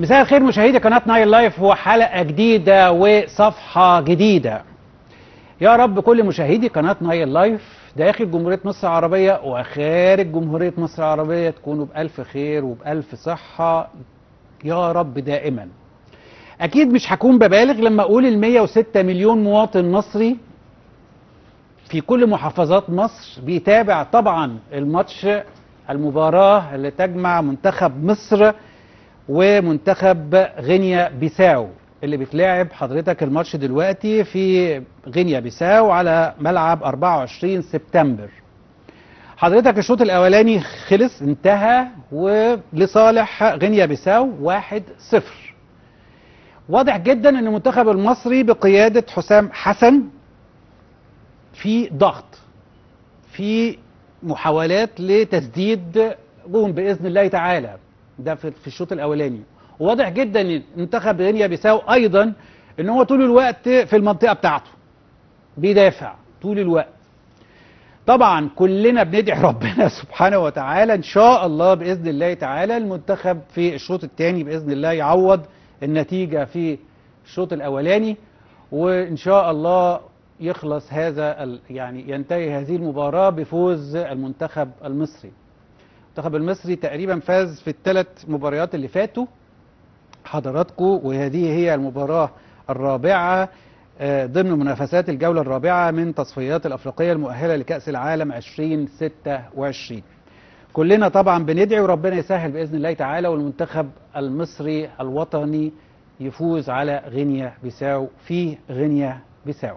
مساء الخير مشاهدي قناة نايل لايف وحلقة جديدة وصفحة جديدة يا رب كل مشاهدي قناة نايل لايف داخل جمهورية مصر العربية وخارج جمهورية مصر العربية تكونوا بألف خير وبألف صحة يا رب دائما أكيد مش هكون ببالغ لما أقول ال 106 مليون مواطن مصري في كل محافظات مصر بيتابع طبعا الماتش المباراة اللي تجمع منتخب مصر ومنتخب غينيا بيساو اللي بتلاعب حضرتك الماتش دلوقتي في غينيا بيساو على ملعب 24 سبتمبر حضرتك الشوط الاولاني خلص انتهى ولصالح غينيا بيساو 1-0 واضح جدا ان المنتخب المصري بقيادة حسام حسن في ضغط في محاولات لتسديد جون باذن الله تعالى ده في في الشوط الاولاني وواضح جدا ان منتخب غينيا بيساو ايضا ان هو طول الوقت في المنطقه بتاعته بيدافع طول الوقت طبعا كلنا بندعي ربنا سبحانه وتعالى ان شاء الله باذن الله تعالى المنتخب في الشوط الثاني باذن الله يعوض النتيجه في الشوط الاولاني وان شاء الله يخلص هذا ال- يعني ينتهي هذه المباراه بفوز المنتخب المصري المنتخب المصري تقريبا فاز في الثلاث مباريات اللي فاتوا حضراتكم وهذه هي المباراة الرابعة آه، ضمن منافسات الجولة الرابعة من تصفيات الأفريقية المؤهلة لكأس العالم 2026 كلنا طبعا بندعي وربنا يسهل بإذن الله تعالى والمنتخب المصري الوطني يفوز على غينيا بيساو في غينيا بيساو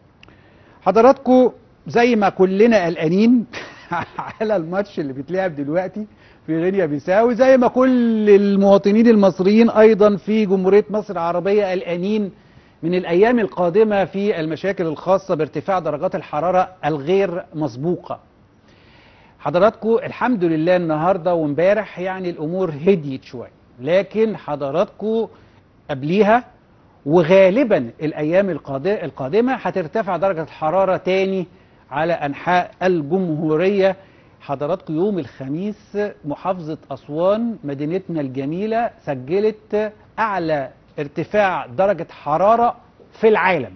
حضراتكم زي ما كلنا قلقانين على الماتش اللي بيتلعب دلوقتي في غينيا بيساو زي ما كل المواطنين المصريين ايضا في جمهوريه مصر العربيه قلقانين من الايام القادمه في المشاكل الخاصه بارتفاع درجات الحراره الغير مسبوقه. حضراتكم الحمد لله النهارده وامبارح يعني الامور هديت شويه لكن حضراتكم قبليها وغالبا الايام القاد- القادمه هترتفع درجه الحراره تاني على انحاء الجمهوريه حضراتكم يوم الخميس محافظه اسوان مدينتنا الجميله سجلت اعلى ارتفاع درجه حراره في العالم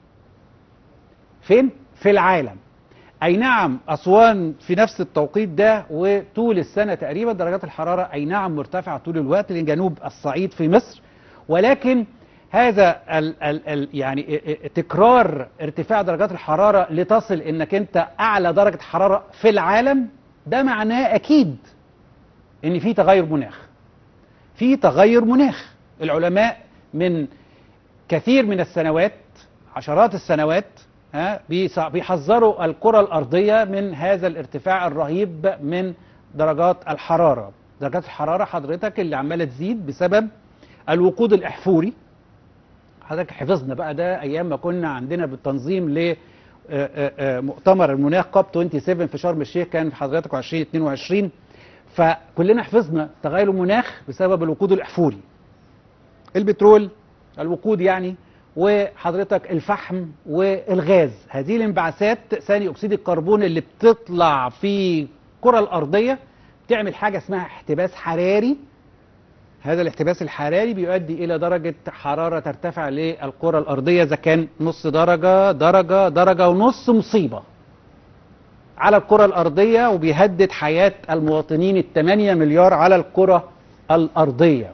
فين في العالم اي نعم اسوان في نفس التوقيت ده وطول السنه تقريبا درجات الحراره اي نعم مرتفعه طول الوقت لان جنوب الصعيد في مصر ولكن هذا ال ال ال يعني ا- ا- تكرار ارتفاع درجات الحراره لتصل انك انت اعلى درجه حراره في العالم ده معناه اكيد ان في تغير مناخ في تغير مناخ العلماء من كثير من السنوات عشرات السنوات ها بيص- بيحذروا الكرة الأرضية من هذا الارتفاع الرهيب من درجات الحرارة درجات الحرارة حضرتك اللي عمالة تزيد بسبب الوقود الإحفوري حضرتك حفظنا بقى ده أيام ما كنا عندنا بالتنظيم ل آه، آه، آه، مؤتمر المناخ كوب 27 في شرم الشيخ كان في حضرتك 2022 فكلنا حفظنا تغير المناخ بسبب الوقود الإحفوري البترول الوقود يعني وحضرتك الفحم والغاز هذه الانبعاثات ثاني اكسيد الكربون اللي بتطلع في الكره الارضيه بتعمل حاجه اسمها احتباس حراري هذا الاحتباس الحراري بيؤدي الى درجه حراره ترتفع للكره الارضيه اذا كان نص درجه درجه درجه ونص مصيبه على الكره الارضيه وبيهدد حياه المواطنين الثمانية مليار على الكره الارضيه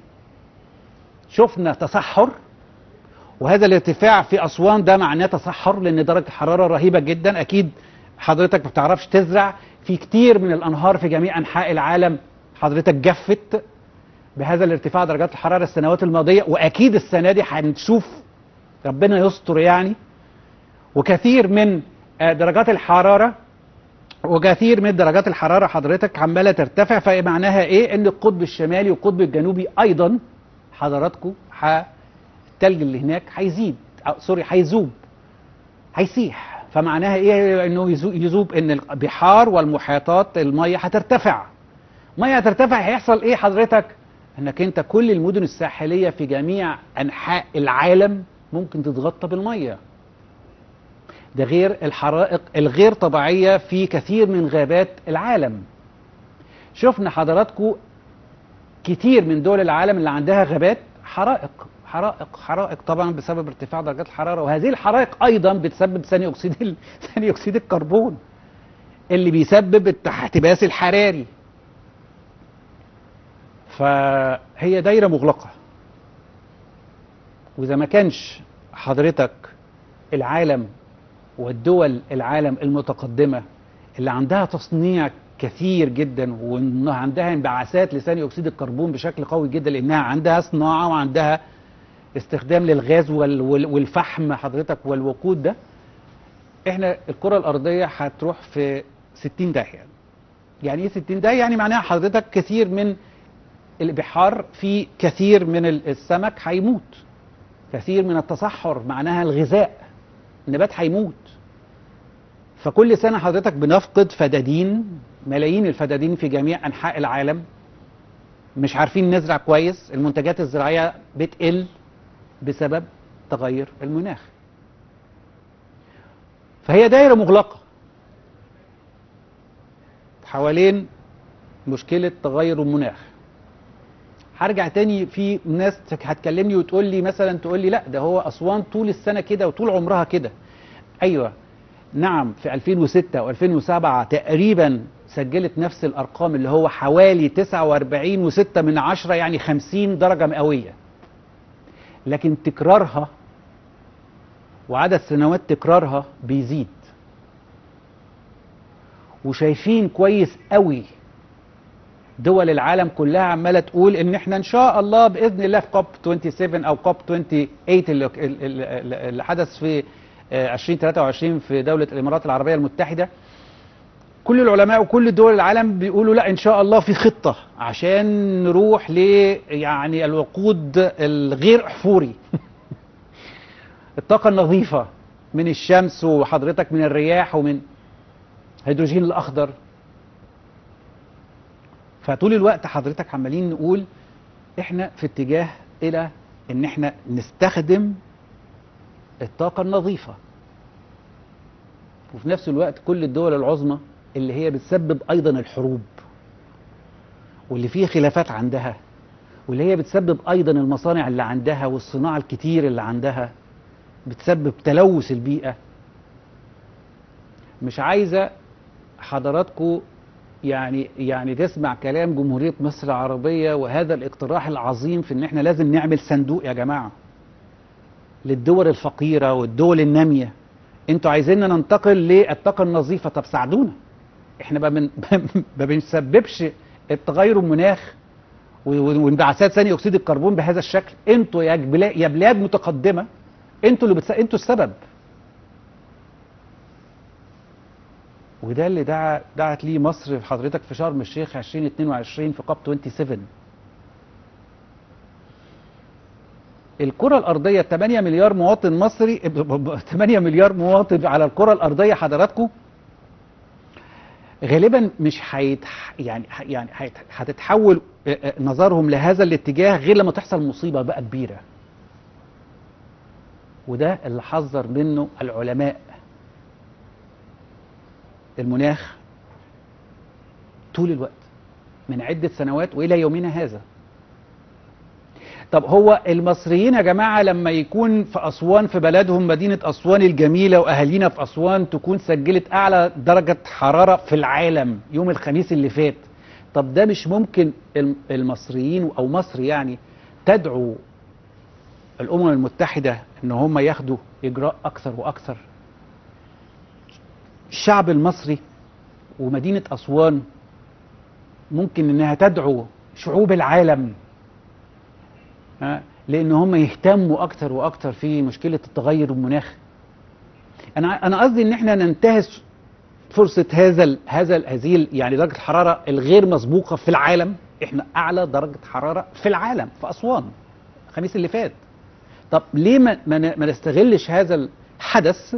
شفنا تصحر وهذا الارتفاع في اسوان ده معناه تصحر لان درجه الحراره رهيبه جدا اكيد حضرتك ما بتعرفش تزرع في كتير من الانهار في جميع انحاء العالم حضرتك جفت بهذا الارتفاع درجات الحراره السنوات الماضيه واكيد السنه دي هنشوف ربنا يستر يعني وكثير من آه، درجات الحراره وكثير من درجات الحراره حضرتك عماله ترتفع فمعناها ايه ان القطب الشمالي والقطب الجنوبي ايضا حضراتكم ح التلج اللي هناك هيزيد أو سوري هيذوب هيسيح فمعناها ايه انه يزو- يذوب ان البحار والمحيطات الميه هترتفع ميه هترتفع هيحصل ايه حضرتك انك انت كل المدن الساحليه في جميع انحاء العالم ممكن تتغطى بالميه ده غير الحرائق الغير طبيعيه في كثير من غابات العالم شفنا حضراتكم كتير من دول العالم اللي عندها غابات حرائق حرائق حرائق طبعا بسبب ارتفاع درجات الحراره وهذه الحرائق ايضا بتسبب ثاني اكسيد ال- ثاني اكسيد الكربون اللي بيسبب الاحتباس الحراري فهي دايره مغلقه واذا ما كانش حضرتك العالم والدول العالم المتقدمه اللي عندها تصنيع كثير جدا وانها عندها انبعاثات لثاني اكسيد الكربون بشكل قوي جدا لانها عندها صناعه وعندها استخدام للغاز وال- وال- والفحم حضرتك والوقود ده احنا الكره الارضيه هتروح في 60 داهيه يعني ايه 60 داهيه يعني معناها حضرتك كثير من البحار في كثير من ال- السمك هيموت كثير من التصحر معناها الغذاء النبات هيموت فكل سنة حضرتك بنفقد فدادين ملايين الفدادين في جميع أنحاء العالم مش عارفين نزرع كويس المنتجات الزراعية بتقل بسبب تغير المناخ فهي دايرة مغلقة حوالين مشكلة تغير المناخ هرجع تاني في ناس هتكلمني وتقول لي مثلا تقول لي لا ده هو أسوان طول السنة كده وطول عمرها كده أيوه نعم في 2006 و2007 تقريبا سجلت نفس الأرقام اللي هو حوالي 49 و6 من عشرة يعني 50 درجة مئوية لكن تكرارها وعدد سنوات تكرارها بيزيد وشايفين كويس قوي دول العالم كلها عماله تقول ان احنا ان شاء الله باذن الله في كوب 27 او كوب 28 اللي, اللي اللي حدث في آه، 2023 في دوله الامارات العربيه المتحده كل العلماء وكل دول العالم بيقولوا لا ان شاء الله في خطه عشان نروح ل يعني الوقود الغير احفوري الطاقه النظيفه من الشمس وحضرتك من الرياح ومن هيدروجين الاخضر فطول الوقت حضرتك عمالين نقول احنا في اتجاه الى ان احنا نستخدم الطاقة النظيفة وفي نفس الوقت كل الدول العظمى اللي هي بتسبب ايضا الحروب واللي فيه خلافات عندها واللي هي بتسبب ايضا المصانع اللي عندها والصناعة الكتير اللي عندها بتسبب تلوث البيئة مش عايزة حضراتكم يعني يعني تسمع كلام جمهورية مصر العربية وهذا الاقتراح العظيم في ان احنا لازم نعمل صندوق يا جماعة للدول الفقيرة والدول النامية انتوا عايزيننا ننتقل للطاقة النظيفة طب ساعدونا احنا ما بن- ما بنسببش التغير المناخ و- وانبعاثات ثاني اكسيد الكربون بهذا الشكل انتوا يا بلا- يا بلاد متقدمة انتوا اللي بتس... انتوا السبب وده اللي دعا دعت ليه مصر حضرتك في شرم الشيخ 2022 في كوب 27 الكرة الأرضية 8 مليار مواطن مصري 8 مليار مواطن على الكرة الأرضية حضراتكم غالبا مش هيت يعني يعني هيت- هتتحول آه، آه، نظرهم لهذا الاتجاه غير لما تحصل مصيبة بقى كبيرة وده اللي حذر منه العلماء المناخ طول الوقت من عدة سنوات وإلى يومنا هذا طب هو المصريين يا جماعة لما يكون في أسوان في بلدهم مدينة أسوان الجميلة وأهالينا في أسوان تكون سجلت أعلى درجة حرارة في العالم يوم الخميس اللي فات طب ده مش ممكن الم- المصريين أو مصر يعني تدعو الأمم المتحدة إن هم ياخدوا إجراء أكثر وأكثر الشعب المصري ومدينة أسوان ممكن إنها تدعو شعوب العالم ها، لأن هم يهتموا أكتر وأكتر في مشكلة التغير المناخ أنا أنا قصدي إن إحنا ننتهز فرصة هذا ال هذا ال هذه ال- يعني درجة الحرارة الغير مسبوقة في العالم إحنا أعلى درجة حرارة في العالم في أسوان الخميس اللي فات طب ليه ما ما ن- ما نستغلش هذا الحدث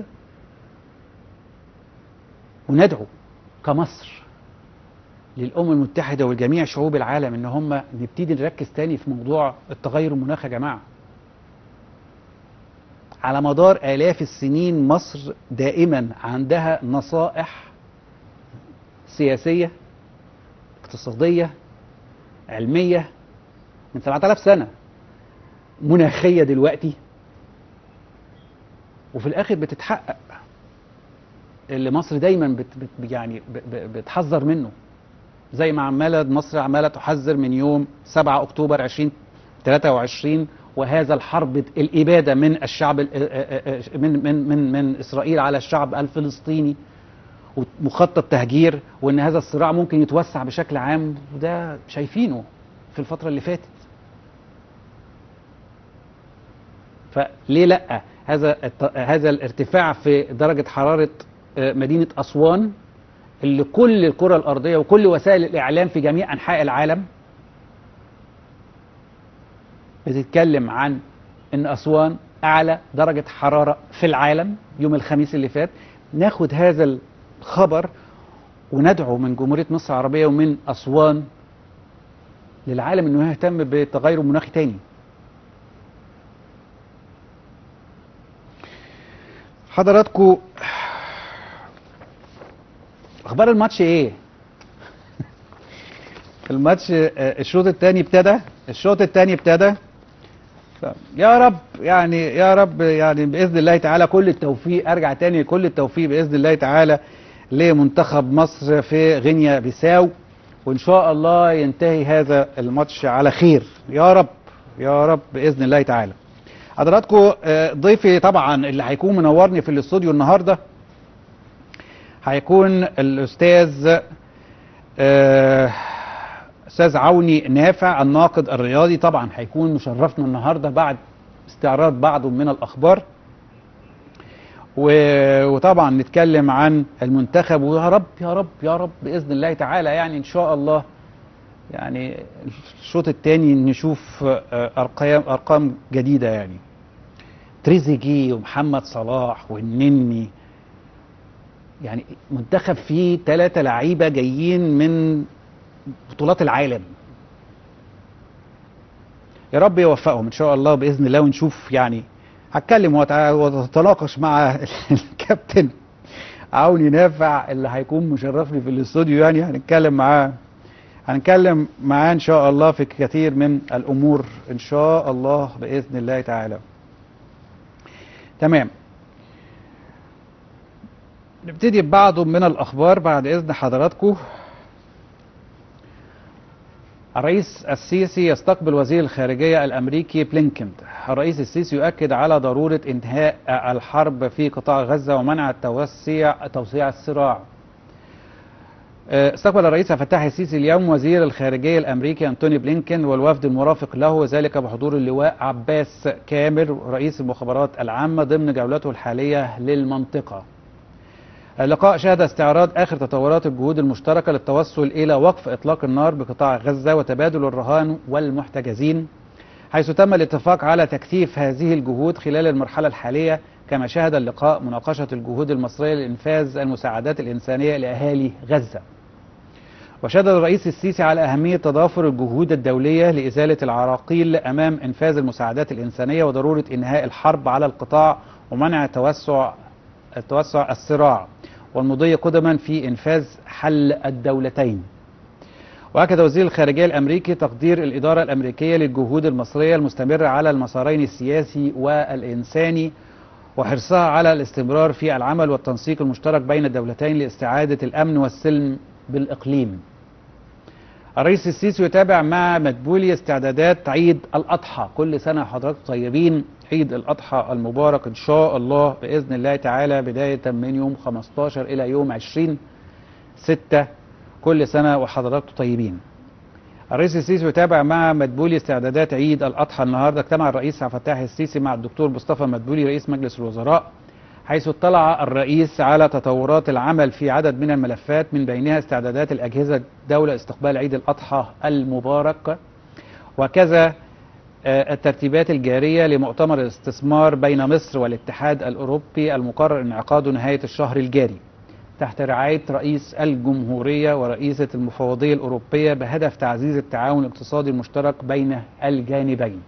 وندعو كمصر للأمم المتحدة والجميع شعوب العالم إن هم نبتدي نركز تاني في موضوع التغير المناخ يا جماعة على مدار آلاف السنين مصر دائما عندها نصائح سياسية اقتصادية علمية من 7000 سنة مناخية دلوقتي وفي الآخر بتتحقق اللي مصر دايما بت بت يعني ب- ب- بتحذر منه زي ما عمالة مصر عمالة تحذر من يوم 7 أكتوبر 2023 وهذا الحرب الإبادة من الشعب ال- من من من من إسرائيل على الشعب الفلسطيني ومخطط تهجير وان هذا الصراع ممكن يتوسع بشكل عام وده شايفينه في الفتره اللي فاتت فليه لا هذا الت- هذا الارتفاع في درجه حراره آه، مدينه اسوان اللي كل الكره الارضيه وكل وسائل الاعلام في جميع انحاء العالم بتتكلم عن ان اسوان اعلى درجه حراره في العالم يوم الخميس اللي فات ناخد هذا الخبر وندعو من جمهوريه مصر العربيه ومن اسوان للعالم انه يهتم بتغير مناخي تاني حضراتكم اخبار الماتش ايه الماتش آه، الشوط الثاني ابتدى الشوط الثاني ابتدى ف- يا رب يعني يا رب يعني باذن الله تعالى كل التوفيق ارجع تاني كل التوفيق باذن الله تعالى لمنتخب مصر في غينيا بيساو وان شاء الله ينتهي هذا الماتش على خير يا رب يا رب باذن الله تعالى حضراتكم آه، ضيفي طبعا اللي هيكون منورني في الاستوديو النهارده هيكون الاستاذ آه، استاذ عوني نافع الناقد الرياضي طبعا هيكون مشرفنا النهارده بعد استعراض بعض من الاخبار و- وطبعا نتكلم عن المنتخب ويا رب يا رب يا رب باذن الله تعالى يعني ان شاء الله يعني الشوط الثاني نشوف آه، ارقام ارقام جديده يعني تريزيجي ومحمد صلاح والنني يعني منتخب فيه ثلاثة لعيبة جايين من بطولات العالم يا رب يوفقهم ان شاء الله باذن الله ونشوف يعني هتكلم وأتع- واتناقش مع الكابتن عوني نافع اللي هيكون مشرفني في الاستوديو يعني هنتكلم معاه هنتكلم معاه ان شاء الله في كثير من الامور ان شاء الله باذن الله تعالى تمام نبتدي ببعض من الاخبار بعد اذن حضراتكم الرئيس السيسي يستقبل وزير الخارجية الأمريكي بلينكن الرئيس السيسي يؤكد على ضرورة انتهاء الحرب في قطاع غزة ومنع التوسيع توسيع الصراع آه، استقبل الرئيس عبد الفتاح السيسي اليوم وزير الخارجية الأمريكي أنتوني بلينكن والوفد المرافق له وذلك بحضور اللواء عباس كامل رئيس المخابرات العامة ضمن جولته الحالية للمنطقة اللقاء شهد استعراض آخر تطورات الجهود المشتركة للتوصل إلى وقف إطلاق النار بقطاع غزة وتبادل الرهان والمحتجزين حيث تم الاتفاق على تكثيف هذه الجهود خلال المرحلة الحالية كما شهد اللقاء مناقشة الجهود المصرية لإنفاذ المساعدات الإنسانية لأهالي غزة وشدد الرئيس السيسي على أهمية تضافر الجهود الدولية لإزالة العراقيل أمام إنفاذ المساعدات الإنسانية وضرورة إنهاء الحرب على القطاع ومنع توسع توسع الصراع والمضي قدما في إنفاذ حل الدولتين وأكد وزير الخارجية الأمريكي تقدير الإدارة الأمريكية للجهود المصرية المستمرة على المسارين السياسي والإنساني وحرصها على الاستمرار في العمل والتنسيق المشترك بين الدولتين لاستعادة الأمن والسلم بالإقليم الرئيس السيسي يتابع مع مدبولي استعدادات عيد الأضحى كل سنة حضراتكم طيبين عيد الأضحى المبارك إن شاء الله بإذن الله تعالى بداية من يوم 15 إلى يوم 20 ستة كل سنة وحضراتكم طيبين الرئيس السيسي يتابع مع مدبولي استعدادات عيد الأضحى النهاردة اجتمع الرئيس عبد الفتاح السيسي مع الدكتور مصطفى مدبولي رئيس مجلس الوزراء حيث اطلع الرئيس على تطورات العمل في عدد من الملفات من بينها استعدادات الأجهزة الدولة استقبال عيد الأضحى المبارك وكذا آه، الترتيبات الجارية لمؤتمر الاستثمار بين مصر والاتحاد الأوروبي المقرر انعقاده نهاية الشهر الجاري تحت رعاية رئيس الجمهورية ورئيسة المفوضية الأوروبية بهدف تعزيز التعاون الاقتصادي المشترك بين الجانبين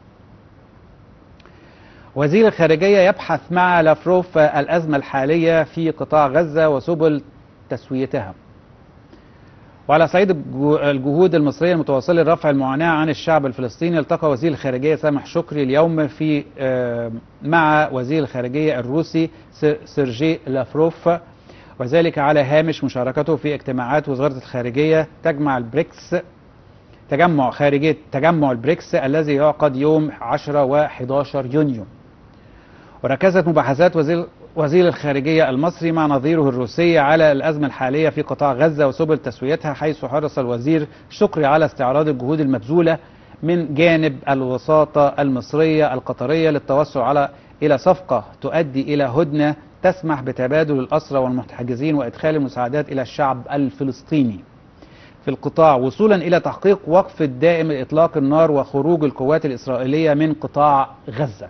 وزير الخارجية يبحث مع لافروف الأزمة الحالية في قطاع غزة وسبل تسويتها وعلى صعيد الجو- الجهود المصرية المتواصلة لرفع المعاناة عن الشعب الفلسطيني التقى وزير الخارجية سامح شكري اليوم في آه، مع وزير الخارجية الروسي س- سيرجي لافروف وذلك على هامش مشاركته في اجتماعات وزارة الخارجية تجمع البريكس تجمع خارجية تجمع البريكس الذي يعقد يوم 10 و11 يونيو وركزت مباحثات وزير وزير الخارجية المصري مع نظيره الروسي على الأزمة الحالية في قطاع غزة وسبل تسويتها حيث حرص الوزير شكري على استعراض الجهود المبذولة من جانب الوساطة المصرية القطرية للتوسع على إلى صفقة تؤدي إلى هدنة تسمح بتبادل الأسرى والمحتجزين وإدخال المساعدات إلى الشعب الفلسطيني في القطاع وصولا إلى تحقيق وقف الدائم لإطلاق النار وخروج القوات الإسرائيلية من قطاع غزة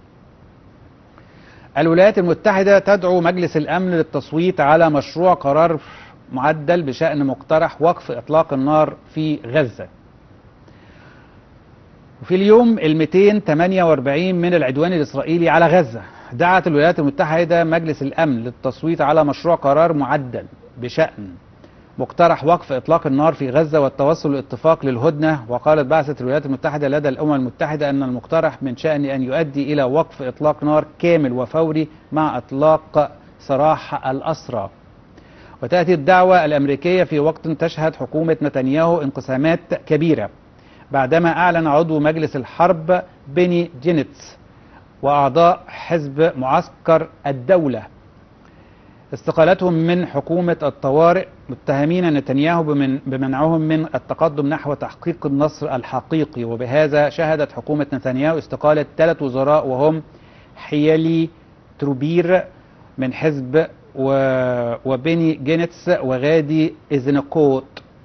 الولايات المتحدة تدعو مجلس الأمن للتصويت على مشروع قرار معدل بشأن مقترح وقف إطلاق النار في غزة وفي اليوم ال 248 من العدوان الإسرائيلي على غزة دعت الولايات المتحدة مجلس الأمن للتصويت على مشروع قرار معدل بشأن مقترح وقف إطلاق النار في غزة والتوصل لاتفاق للهدنة وقالت بعثة الولايات المتحدة لدى الأمم المتحدة أن المقترح من شأن أن يؤدي إلى وقف إطلاق نار كامل وفوري مع إطلاق سراح الأسرى وتأتي الدعوة الأمريكية في وقت تشهد حكومة نتنياهو انقسامات كبيرة بعدما أعلن عضو مجلس الحرب بيني جينيتس وأعضاء حزب معسكر الدولة استقالتهم من حكومة الطوارئ متهمين نتنياهو بمن بمنعهم من التقدم نحو تحقيق النصر الحقيقي وبهذا شهدت حكومة نتنياهو استقالة ثلاث وزراء وهم حيالي تروبير من حزب و... وبيني جينيتس وغادي إزنكوت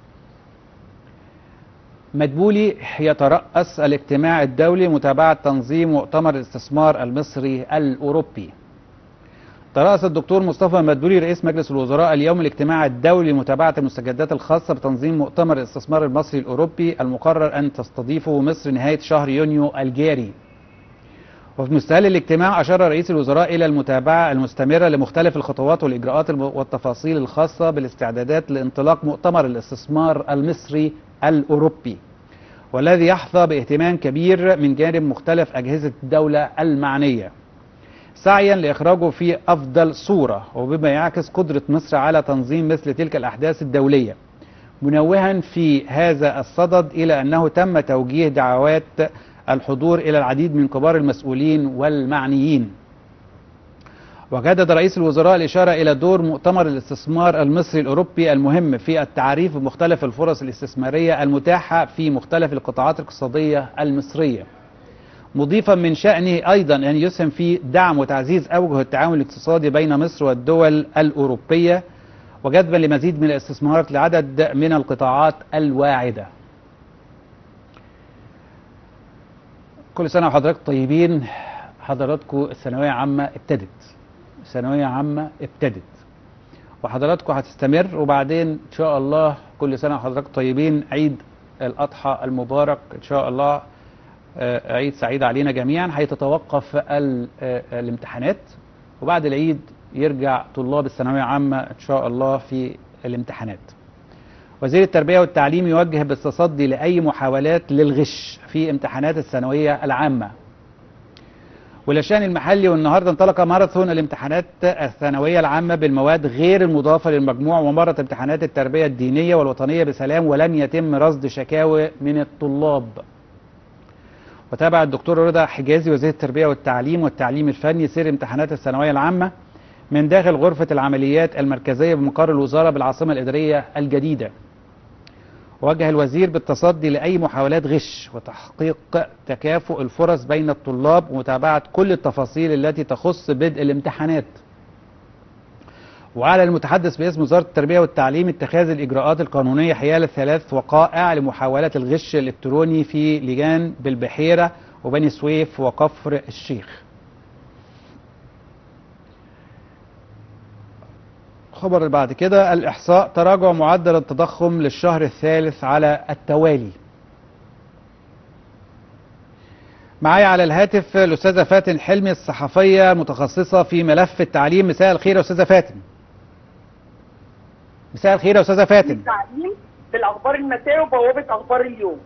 مدبولي يترأس الاجتماع الدولي متابعة تنظيم مؤتمر الاستثمار المصري الأوروبي ترأس الدكتور مصطفى مدبولي رئيس مجلس الوزراء اليوم الاجتماع الدولي لمتابعة المستجدات الخاصة بتنظيم مؤتمر الاستثمار المصري الأوروبي المقرر أن تستضيفه مصر نهاية شهر يونيو الجاري وفي مستهل الاجتماع أشار رئيس الوزراء إلى المتابعة المستمرة لمختلف الخطوات والإجراءات الم- والتفاصيل الخاصة بالاستعدادات لانطلاق مؤتمر الاستثمار المصري الأوروبي والذي يحظى باهتمام كبير من جانب مختلف أجهزة الدولة المعنية سعيا لإخراجه في أفضل صورة وبما يعكس قدرة مصر على تنظيم مثل تلك الأحداث الدولية منوها في هذا الصدد إلى أنه تم توجيه دعوات الحضور إلى العديد من كبار المسؤولين والمعنيين وجدد رئيس الوزراء الإشارة إلى دور مؤتمر الاستثمار المصري الأوروبي المهم في التعريف بمختلف الفرص الاستثمارية المتاحة في مختلف القطاعات الاقتصادية المصرية مضيفا من شأنه أيضا أن يسهم في دعم وتعزيز أوجه التعاون الاقتصادي بين مصر والدول الأوروبية وجذبا لمزيد من الاستثمارات لعدد من القطاعات الواعدة كل سنة وحضراتكم طيبين حضراتكم الثانوية عامة ابتدت ثانوية عامة ابتدت وحضراتكم هتستمر وبعدين إن شاء الله كل سنة وحضراتكم طيبين عيد الأضحى المبارك إن شاء الله آه، عيد سعيد علينا جميعا هيتتوقف ال- آه، الامتحانات وبعد العيد يرجع طلاب الثانوية عامة إن شاء الله في الامتحانات وزير التربية والتعليم يوجه بالتصدي لأي محاولات للغش في امتحانات الثانوية العامة والشان المحلي والنهارده انطلق ماراثون الامتحانات الثانويه العامه بالمواد غير المضافه للمجموع ومرت امتحانات التربيه الدينيه والوطنيه بسلام ولم يتم رصد شكاوى من الطلاب. وتابع الدكتور رضا حجازي وزير التربيه والتعليم والتعليم الفني سير امتحانات الثانويه العامه من داخل غرفه العمليات المركزيه بمقر الوزاره بالعاصمه الاداريه الجديده. وجه الوزير بالتصدي لأي محاولات غش وتحقيق تكافؤ الفرص بين الطلاب ومتابعة كل التفاصيل التي تخص بدء الامتحانات وعلى المتحدث باسم وزارة التربية والتعليم اتخاذ الإجراءات القانونية حيال الثلاث وقائع لمحاولة الغش الإلكتروني في لجان بالبحيرة وبني سويف وكفر الشيخ الخبر اللي بعد كده الإحصاء تراجع معدل التضخم للشهر الثالث على التوالي معايا على الهاتف الأستاذة فاتن حلمي الصحفية متخصصة في ملف التعليم مساء الخير يا أستاذة فاتن مساء الخير يا أستاذة فاتن التعليم بالاخبار المسائيه وبوابه اخبار اليوم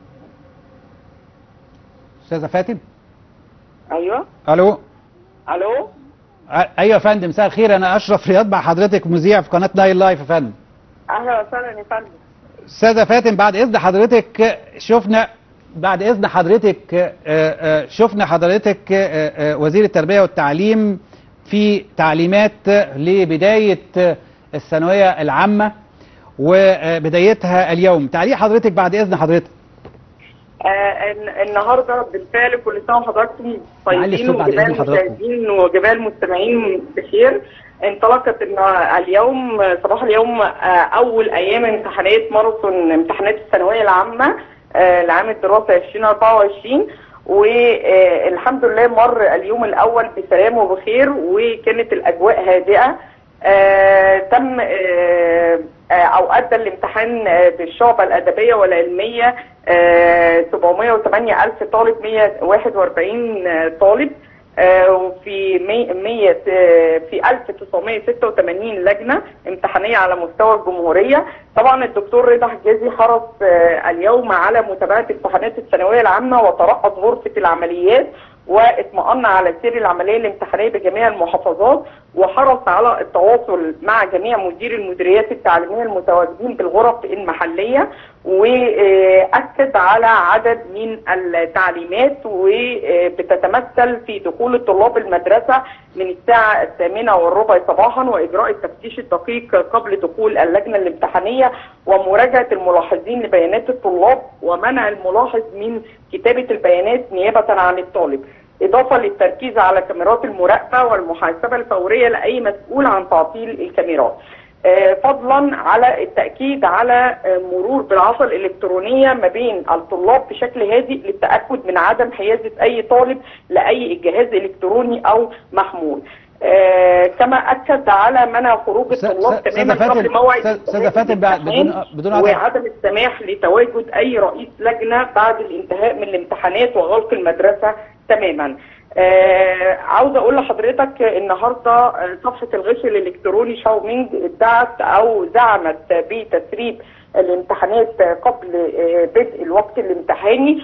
استاذه فاتن ايوه الو الو أ- ايوه يا فندم مساء الخير انا اشرف رياض مع حضرتك مذيع في قناه نايل لايف يا فندم اهلا وسهلا يا فندم استاذه فاتن بعد اذن حضرتك شفنا بعد اذن حضرتك آه، آه، شفنا حضرتك آه، آه، وزير التربيه والتعليم في تعليمات لبدايه الثانويه العامه وبدايتها اليوم تعليق حضرتك بعد اذن حضرتك آه الن- النهارده بالفعل كل سنه وحضراتكم معلي طيبين الصوت بعد وجميع إذن حضراتكم. المشاهدين وجميع المستمعين بخير انطلقت إن اليوم صباح اليوم آه، اول ايام امتحانات ماراثون امتحانات الثانويه العامه آه، لعام الدراسه 2024 والحمد لله مر اليوم الاول بسلام وبخير وكانت الاجواء هادئه آه، تم آه، آه، او ادى الامتحان آه، بالشعبه الادبيه والعلميه آه، 708 الف طالب 141 طالب آه، وفي 100 100 آه، في 1986 لجنه امتحانيه على مستوى الجمهوريه طبعا الدكتور رضا حجازي حرص آه، اليوم على متابعه امتحانات الثانويه العامه وترأس غرفه العمليات واطمأن على سير العمليه الامتحانيه بجميع المحافظات وحرص على التواصل مع جميع مدير المديريات التعليميه المتواجدين بالغرف المحليه واكد على عدد من التعليمات وبتتمثل في دخول الطلاب المدرسه من الساعه الثامنه والربع صباحا واجراء التفتيش الدقيق قبل دخول اللجنه الامتحانيه ومراجعه الملاحظين لبيانات الطلاب ومنع الملاحظ من كتابه البيانات نيابه عن الطالب. إضافة للتركيز على كاميرات المراقبة والمحاسبة الفورية لأي مسؤول عن تعطيل الكاميرات آه، فضلا على التأكيد على آه، مرور بالعصا الإلكترونية ما بين الطلاب بشكل هادئ للتأكد من عدم حيازة أي طالب لأي جهاز إلكتروني أو محمول آه، كما أكد على منع خروج أستاذ- الطلاب أستاذ تماما فاتن- قبل موعد أستاذ- أستاذة فاتن بعد- بدون- الامتحان بدون قطع. وعدم السماح لتواجد أي رئيس لجنة بعد الانتهاء من الامتحانات وغلق المدرسة تماما آه عاوز اقول لحضرتك النهارده آه، صفحه الغش الالكتروني شاومينج ادعت او زعمت بتسريب الامتحانات قبل آه، بدء الوقت الامتحاني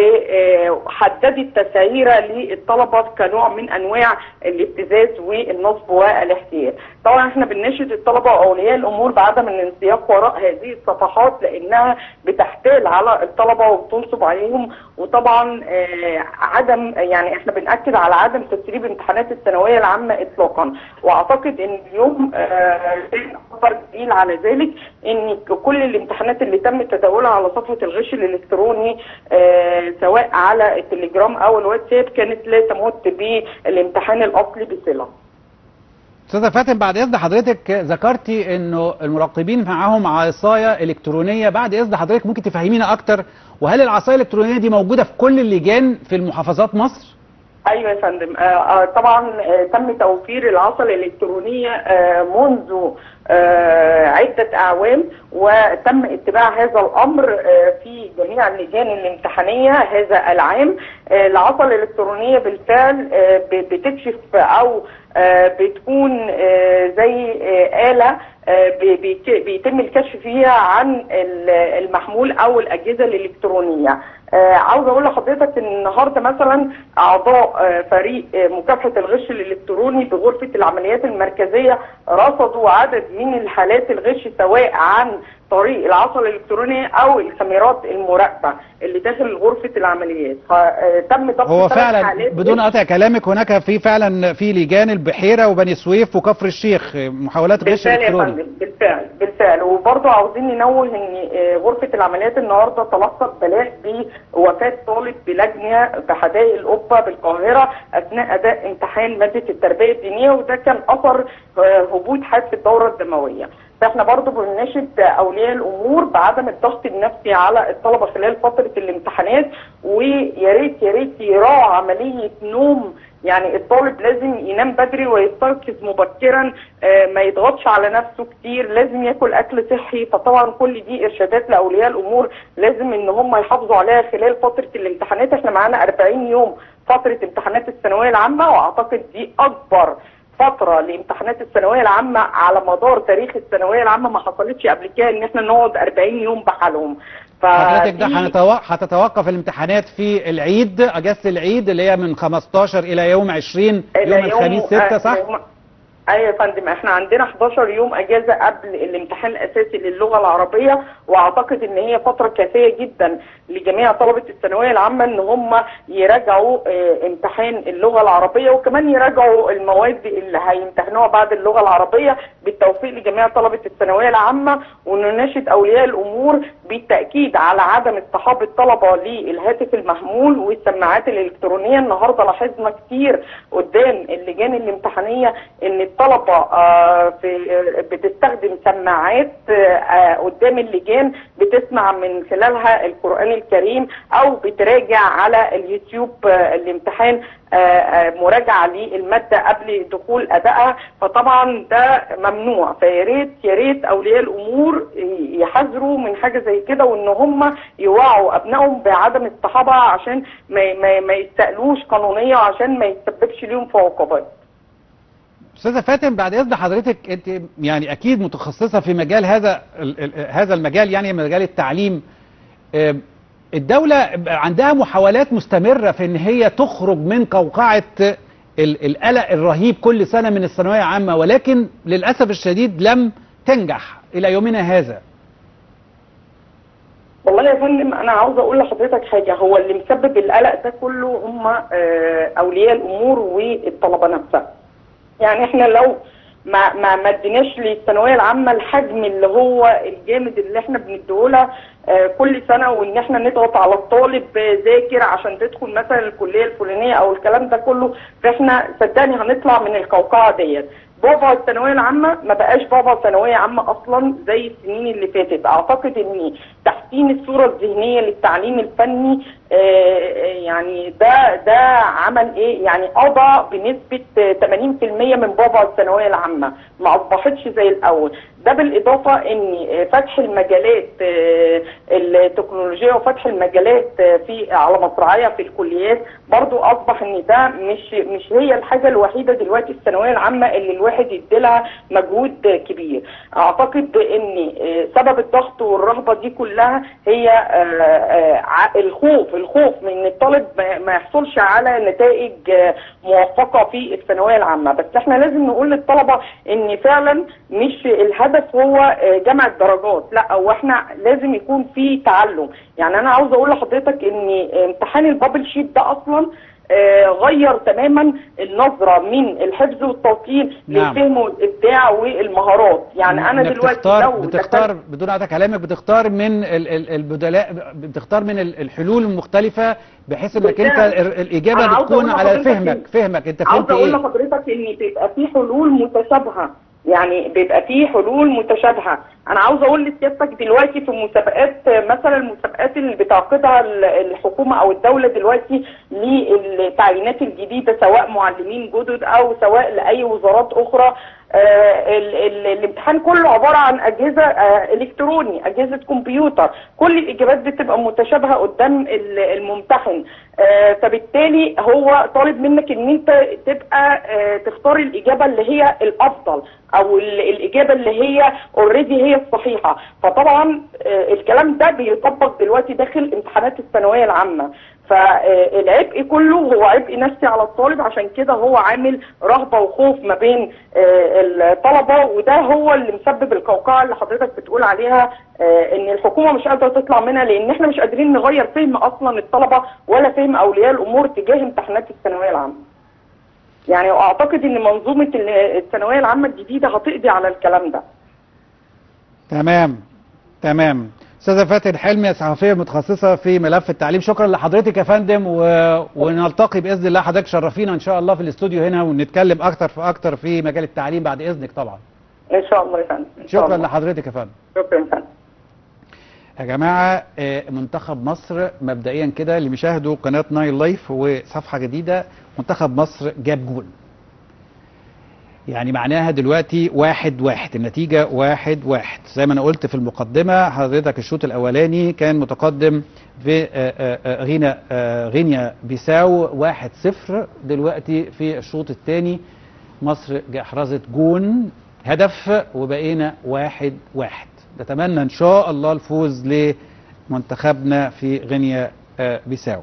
وحددت تسعيره للطلبه كنوع من انواع الابتزاز والنصب والاحتيال. طبعا احنا بنناشد الطلبه واولياء الامور بعدم الانسياق وراء هذه الصفحات لانها بتحتال على الطلبه وبتنصب عليهم وطبعا آه، عدم يعني احنا بناكد على عدم تسريب امتحانات الثانويه العامه اطلاقا واعتقد ان اليوم آه، كان اكبر دليل على ذلك ان كل الامتحانات اللي تم تداولها على صفحه الغش الالكتروني آه، سواء على التليجرام او الواتساب كانت لا تمت بالامتحان الاصلي بصله استاذه فاتن بعد اذن حضرتك ذكرتي انه المراقبين معاهم عصايه الكترونيه بعد اذن حضرتك ممكن تفهمينا اكتر وهل العصايه الالكترونيه دي موجوده في كل اللجان في المحافظات مصر ايوه يا فندم آه آه طبعا آه تم توفير العصا الالكترونيه آه منذ آه عده اعوام وتم اتباع هذا الامر آه في جميع اللجان الامتحانيه هذا العام آه العصا الالكترونيه بالفعل آه ب- بتكشف او آه بتكون آه زي آه آلة آه بي- بيت- بيتم الكشف فيها عن ال- المحمول او الاجهزه الالكترونيه آه عاوز اقول لحضرتك ان النهارده مثلا اعضاء آه فريق آه مكافحه الغش الالكتروني بغرفه العمليات المركزيه رصدوا عدد من الحالات الغش سواء عن طريق العصا الالكترونيه او الكاميرات المراقبه اللي داخل غرفه العمليات فتم ضبط هو ثلاث فعلا حالات بدون غش. قطع كلامك هناك في فعلا في لجان البحيره وبني سويف وكفر الشيخ محاولات غش بالفعل يا الكتروني فندم بالفعل بالفعل وبرضه عاوزين ننوه ان آه، غرفه العمليات النهارده تلقت بلاغ بوفاه طالب بلجنه في حدائق القبه بالقاهره اثناء اداء امتحان ماده التربيه الدينيه وده كان اثر آه، هبوط حاد في الدوره الدمويه فاحنا برضه بنناشد اولياء الامور بعدم الضغط النفسي على الطلبه خلال فتره الامتحانات ويا ريت يا ريت يراعوا عمليه نوم يعني الطالب لازم ينام بدري ويستيقظ مبكرا آه، ما يضغطش على نفسه كتير لازم ياكل اكل صحي فطبعا كل دي ارشادات لاولياء الامور لازم ان هم يحافظوا عليها خلال فتره الامتحانات احنا معانا 40 يوم فتره امتحانات الثانويه العامه واعتقد دي اكبر فتره لامتحانات الثانويه العامه على مدار تاريخ الثانويه العامه ما حصلتش قبل كده ان احنا نقعد 40 يوم بحالهم حضرتك ده فدي- هنتو- هتتوقف الامتحانات في العيد اجازه العيد اللي هي من 15 الى يوم 20 إلى يوم الخميس 6 آه، صح؟ يوم- ايوه يا فندم احنا عندنا 11 يوم اجازه قبل الامتحان الاساسي للغه العربيه واعتقد ان هي فتره كافيه جدا لجميع طلبه الثانويه العامه ان هم يراجعوا آه، امتحان اللغه العربيه وكمان يراجعوا المواد اللي هيمتحنوها بعد اللغه العربيه بالتوفيق لجميع طلبه الثانويه العامه ونناشد اولياء الامور بالتاكيد على عدم اصطحاب الطلبه للهاتف المحمول والسماعات الالكترونيه النهارده لاحظنا كتير قدام اللجان الامتحانيه ان الطلبه آه، في بتستخدم سماعات آه، آه، قدام اللجان بتسمع من خلالها القران الكريم او بتراجع على اليوتيوب آه، الامتحان آه، آه، مراجعه للماده قبل دخول ادائها فطبعا ده ممنوع فيا ريت يا ريت اولياء الامور يحذروا من حاجه زي كده وان هم يوعوا ابنائهم بعدم اصطحابها عشان ما ما, ما يستقلوش قانونيه وعشان ما يتسببش ليهم في عقوبات استاذه فاتن بعد اذن حضرتك انت يعني اكيد متخصصه في مجال هذا ال- ال- هذا المجال يعني مجال التعليم آم، الدوله عندها محاولات مستمره في ان هي تخرج من قوقعه ال- القلق الرهيب كل سنه من الثانويه العامه ولكن للاسف الشديد لم تنجح الى يومنا هذا والله يا فندم انا عاوزه اقول لحضرتك حاجه هو اللي مسبب القلق ده كله هم آه، اولياء الامور والطلبه نفسها يعني احنا لو ما ما ما اديناش للثانويه العامه الحجم اللي هو الجامد اللي احنا بنديهولها آه، كل سنه وان احنا نضغط على الطالب آه، ذاكر عشان تدخل مثلا الكليه الفلانيه او الكلام ده كله فاحنا صدقني هنطلع من القوقعه ديت بعبع الثانويه العامه ما بقاش بعبع ثانويه عامه اصلا زي السنين اللي فاتت اعتقد ان تحسين الصوره الذهنيه للتعليم الفني آه، آه، يعني ده ده عمل ايه يعني قضى بنسبه آه، 80% من بعبع الثانويه العامه ما اصبحتش زي الاول ده بالاضافه ان آه، فتح المجالات آه، التكنولوجيه وفتح المجالات آه، في على مصراعيه في الكليات برضو اصبح ان ده مش مش هي الحاجه الوحيده دلوقتي الثانويه العامه اللي الواحد يديلها مجهود كبير اعتقد ان آه، سبب الضغط والرهبه دي كلها هي آه، آه، ع- الخوف الخوف من ان الطالب ما- ما يحصلش على نتائج آه، موفقه في الثانويه العامه بس احنا لازم نقول للطلبه ان فعلا مش الهدف هو آه، جمع الدرجات لا هو احنا لازم يكون في تعلم يعني انا عاوز اقول لحضرتك ان امتحان البابل شيت ده اصلا آه، غير تماما النظره من الحفظ والتلقين نعم. للفهم والابداع والمهارات يعني انا إنك دلوقتي بتختار لو بتختار دخلت- بدون قطع كلامك بتختار من ال- ال- البدلاء بتختار من ال- الحلول المختلفه بحيث انك انت بالفعل. ال- الاجابه أنا عاوزة بتكون أقول على لحضرتك فهمك إن- فهمك انت عاوز فهمت اقول ايه لحضرتك ان بيبقى في حلول متشابهه يعني بيبقى في حلول متشابهه انا عاوز اقول لسيادتك دلوقتي في مسابقات مثلا المسابقات اللي بتعقدها ال- الحكومه او الدوله دلوقتي للتعيينات الجديده سواء معلمين جدد او سواء لاي وزارات اخرى آه، ال- ال- الامتحان كله عباره عن اجهزه آه، الكتروني اجهزه كمبيوتر كل الاجابات بتبقى متشابهه قدام ال- الممتحن آه، فبالتالي هو طالب منك ان انت تبقى آه، تختار الاجابه اللي هي الافضل او ال- الاجابه اللي هي اوريدي هي الصحيحه فطبعا آه، الكلام ده بيطبق دلوقتي داخل امتحانات الثانويه العامه فالعبء كله هو عبء نفسي على الطالب عشان كده هو عامل رهبه وخوف ما بين آه، الطلبه وده هو اللي مسبب القوقعه اللي حضرتك بتقول عليها آه، ان الحكومه مش قادره تطلع منها لان احنا مش قادرين نغير فهم اصلا الطلبه ولا فهم اولياء الامور تجاه امتحانات الثانويه العامه. يعني اعتقد ان منظومه ال- الثانويه العامه الجديده هتقضي على الكلام ده. تمام تمام استاذه فاتن حلمي صحفيه متخصصه في ملف التعليم شكرا لحضرتك يا فندم و... ونلتقي باذن الله حضرتك شرفينا ان شاء الله في الاستوديو هنا ونتكلم اكتر في اكتر في مجال التعليم بعد اذنك طبعا ان شاء الله يا فندم. إن شاء شكرا الله. لحضرتك يا فندم شكرا يا فندم. يا جماعة آه، منتخب مصر مبدئيا كده اللي بيشاهدوا قناة نايل لايف وصفحة جديدة منتخب مصر جاب جول يعني معناها دلوقتي واحد واحد النتيجة واحد واحد زي ما أنا قلت في المقدمة حضرتك الشوط الأولاني كان متقدم في آه، آه، آه، غينا آه، غينيا بيساو واحد صفر دلوقتي في الشوط الثاني مصر احرزت جون هدف وبقينا واحد واحد نتمنى ان شاء الله الفوز لمنتخبنا في غينيا آه، بيساو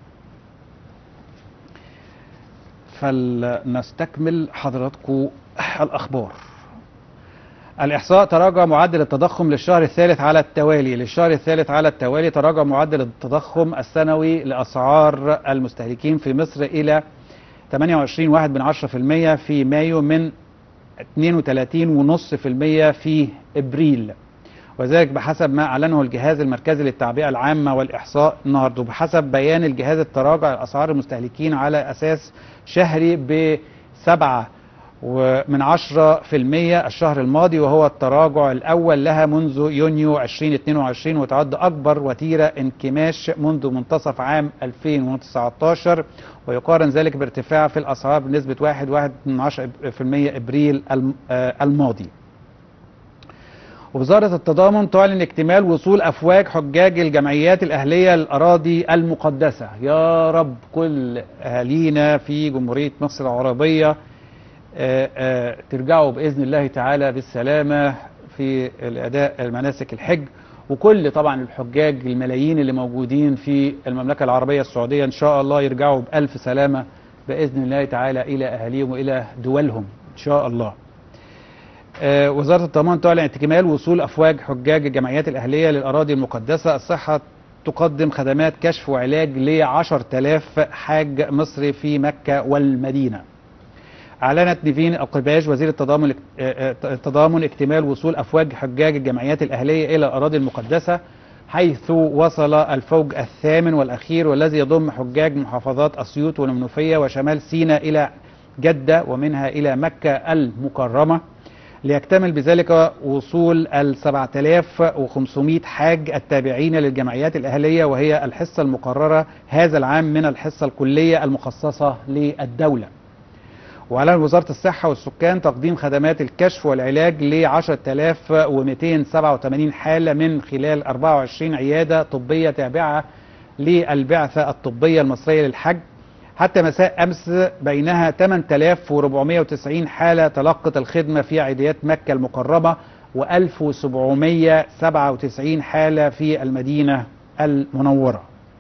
فلنستكمل حضراتكم الاخبار الإحصاء تراجع معدل التضخم للشهر الثالث على التوالي للشهر الثالث على التوالي تراجع معدل التضخم السنوي لأسعار المستهلكين في مصر إلى 28.1% في مايو من 32.5% في إبريل وذلك بحسب ما أعلنه الجهاز المركزي للتعبئة العامة والإحصاء النهارده وبحسب بيان الجهاز التراجع أسعار المستهلكين على أساس شهري بسبعة ومن عشرة في المية الشهر الماضي وهو التراجع الأول لها منذ يونيو 2022 وتعد أكبر وتيرة انكماش منذ منتصف عام 2019 ويقارن ذلك بارتفاع في الأسعار بنسبة واحد واحد من عشرة في المية إبريل الم- آه، الماضي ووزارة التضامن تعلن اكتمال وصول أفواج حجاج الجمعيات الأهلية للأراضي المقدسة يا رب كل أهالينا في جمهورية مصر العربية آه، آه، ترجعوا بإذن الله تعالى بالسلامة في الأداء المناسك الحج وكل طبعا الحجاج الملايين اللي موجودين في المملكة العربية السعودية إن شاء الله يرجعوا بألف سلامة بإذن الله تعالى إلى أهاليهم وإلى دولهم إن شاء الله آه، وزارة الضمان تعلن اكتمال وصول أفواج حجاج الجمعيات الأهلية للأراضي المقدسة الصحة تقدم خدمات كشف وعلاج ل 10000 حاج مصري في مكة والمدينة أعلنت نيفين القباج وزير التضامن آه، آه، التضامن اكتمال وصول أفواج حجاج الجمعيات الأهلية إلى الأراضي المقدسة حيث وصل الفوج الثامن والأخير والذي يضم حجاج محافظات أسيوط والمنوفية وشمال سيناء إلى جدة ومنها إلى مكة المكرمة ليكتمل بذلك وصول ال 7500 حاج التابعين للجمعيات الأهلية وهي الحصة المقررة هذا العام من الحصة الكلية المخصصة للدولة وأعلن وزارة الصحة والسكان تقديم خدمات الكشف والعلاج ل 10287 حالة من خلال 24 عيادة طبية تابعة للبعثة الطبية المصرية للحج حتى مساء أمس بينها 8490 حالة تلقت الخدمة في عيادات مكة المكرمة و1797 حالة في المدينة المنورة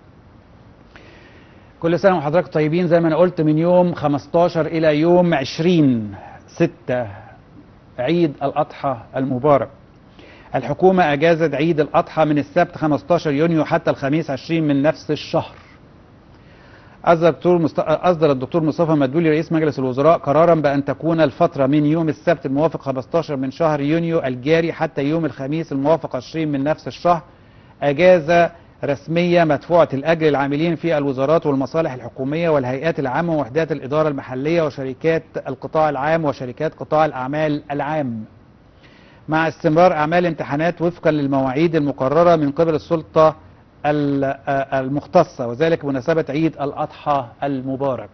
كل سنة وحضراتكم طيبين زي ما أنا قلت من يوم 15 إلى يوم 20 6 عيد الأضحى المبارك الحكومة أجازت عيد الأضحى من السبت 15 يونيو حتى الخميس 20 من نفس الشهر أصدر الدكتور مست... أصدر الدكتور مصطفى مدبولي رئيس مجلس الوزراء قرارا بأن تكون الفترة من يوم السبت الموافق 15 من شهر يونيو الجاري حتى يوم الخميس الموافق 20 من نفس الشهر أجازة رسمية مدفوعة الأجر للعاملين في الوزارات والمصالح الحكومية والهيئات العامة ووحدات الإدارة المحلية وشركات القطاع العام وشركات قطاع الأعمال العام مع استمرار أعمال امتحانات وفقا للمواعيد المقررة من قبل السلطة ال- آه المختصة وذلك بمناسبة عيد الأضحى المبارك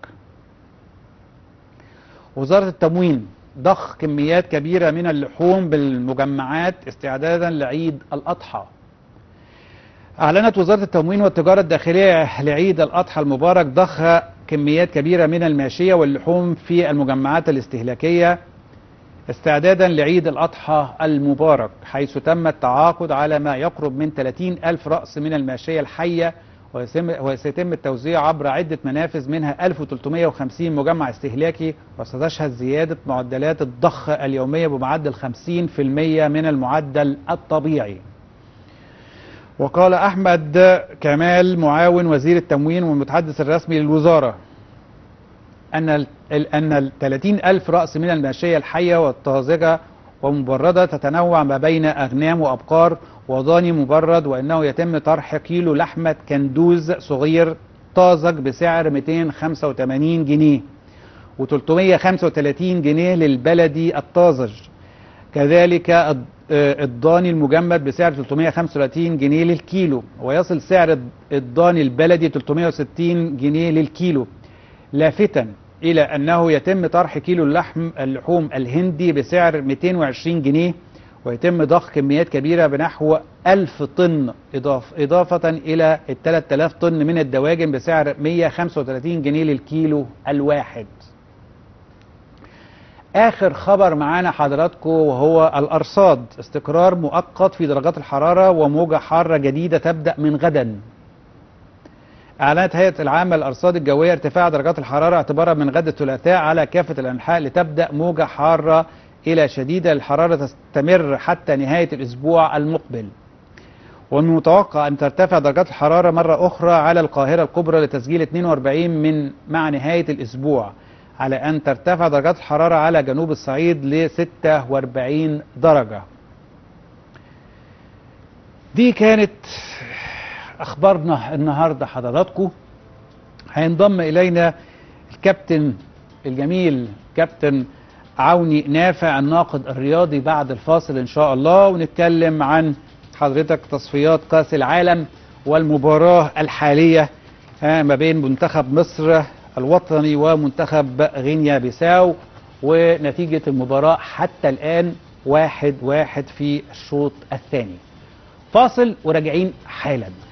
وزارة التموين ضخ كميات كبيرة من اللحوم بالمجمعات استعدادا لعيد الأضحى أعلنت وزارة التموين والتجارة الداخلية لعيد الأضحى المبارك ضخ كميات كبيرة من الماشية واللحوم في المجمعات الاستهلاكية استعدادا لعيد الأضحى المبارك حيث تم التعاقد على ما يقرب من 30 ألف رأس من الماشية الحية ويسم- وسيتم التوزيع عبر عدة منافذ منها 1350 مجمع استهلاكي وستشهد زيادة معدلات الضخ اليومية بمعدل 50% من المعدل الطبيعي وقال أحمد كمال معاون وزير التموين والمتحدث الرسمي للوزارة أن ال أن ال 30 ألف رأس من الماشية الحية والطازجة ومبردة تتنوع ما بين أغنام وأبقار وضاني مبرد وأنه يتم طرح كيلو لحمة كندوز صغير طازج بسعر 285 جنيه و335 جنيه للبلدي الطازج كذلك الض- آه، الضاني المجمد بسعر 335 جنيه للكيلو ويصل سعر الض- الضاني البلدي 360 جنيه للكيلو لافتا إلى أنه يتم طرح كيلو اللحم اللحوم الهندي بسعر 220 جنيه ويتم ضخ كميات كبيرة بنحو 1000 طن إضاف إضافة إلى ال 3000 طن من الدواجن بسعر 135 جنيه للكيلو الواحد اخر خبر معانا حضراتكم وهو الارصاد استقرار مؤقت في درجات الحراره وموجه حاره جديده تبدا من غدا اعلنت هيئه العامه للارصاد الجويه ارتفاع درجات الحراره اعتبارا من غد الثلاثاء على كافه الانحاء لتبدا موجه حاره الى شديده الحراره تستمر حتى نهايه الاسبوع المقبل ومن المتوقع أن ترتفع درجات الحرارة مرة أخرى على القاهرة الكبرى لتسجيل 42 من مع نهاية الأسبوع على أن ترتفع درجات الحرارة على جنوب الصعيد ل 46 درجة دي كانت أخبارنا النهاردة حضراتكم هينضم إلينا الكابتن الجميل كابتن عوني نافع الناقد الرياضي بعد الفاصل إن شاء الله ونتكلم عن حضرتك تصفيات كاس العالم والمباراة الحالية ما بين منتخب مصر الوطني ومنتخب غينيا بيساو ونتيجة المباراة حتى الآن واحد واحد في الشوط الثاني فاصل وراجعين حالا